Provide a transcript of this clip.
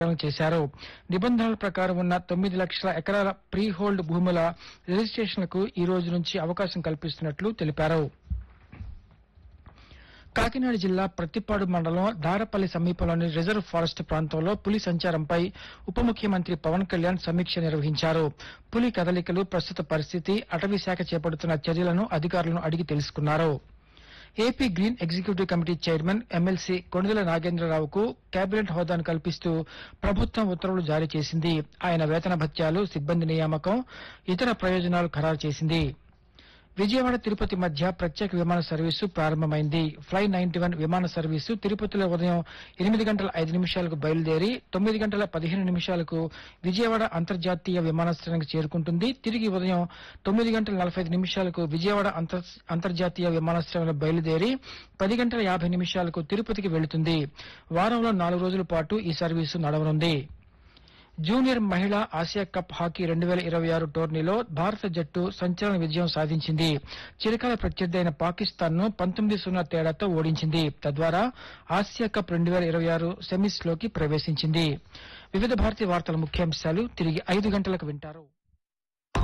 చేశారు నిబంధనల ప్రకారం ఉన్న తొమ్మిది లక్షల ఎకరాల ప్రీ హోల్డ్ భూముల రిజిస్ట్రేషన్లకు ఈ రోజు నుంచి అవకాశం కల్పిస్తున్నట్లు తెలిపారు కాకినాడ జిల్లా ప్రత్తిపాడు మండలం దారపల్లి సమీపంలోని రిజర్వ్ ఫారెస్ట్ ప్రాంతంలో పులి సంచారంపై ఉప ముఖ్యమంత్రి పవన్ కళ్యాణ్ సమీక్ష నిర్వహించారు పులి కదలికలు ప్రస్తుత పరిస్థితి అటవీ శాఖ చేపడుతున్న చర్యలను అధికారులను అడిగి తెలుసుకున్నారు AP green executive committee chairman MLC Konidela నాగేంద్రరావుకు కేబినెట్ హోదాను కల్పిస్తూ ప్రభుత్వం ఉత్తర్వులు జారీ చేసింది ఆయన వేతన భత్యాలు సిబ్బంది నియామకం ఇతర ప్రయోజనాలు ఖరారు చేసింది విజయవాడ తిరుపతి మధ్య ప్రత్యేక విమాన సర్వీసు ప్రారంభమైంది ఫ్లై నైన్టీ వన్ విమాన సర్వీసు తిరుపతిలో ఉదయం ఎనిమిది గంటల ఐదు నిమిషాలకు బయలుదేరి తొమ్మిది గంటల పదిహేను నిమిషాలకు విజయవాడ అంతర్జాతీయ విమానాశ్రయానికి చేరుకుంటుంది తిరిగి ఉదయం తొమ్మిది గంటల నలభై ఐదు నిమిషాలకు విజయవాడ అంతర్- అంతర్జాతీయ విమానాశ్రయంలో బయలుదేరి పది గంటల యాభై నిమిషాలకు తిరుపతికి వెళుతుంది వారంలో నాలుగు రోజుల పాటు ఈ సర్వీసు నడవనుంది జూనియర్ మహిళా ఆసియా కప్ హాకీ రెండు వేల ఇరవై ఆరు టోర్నీలో భారత జట్టు సంచలన విజయం సాధించింది చిరకాల ప్రత్యర్థి అయిన పాకిస్తాన్ ను పంతొమ్మిది సున్నా తేడాతో ఓడించింది తద్వారా ఆసియా కప్ రెండు వేల ఇరవై ఆరు సెమీస్ లోకి ప్రవేశించింది వివిధ భారతీయ వార్తల ముఖ్యాంశాలు తిరిగి ఐదు గంటలకు వింటారు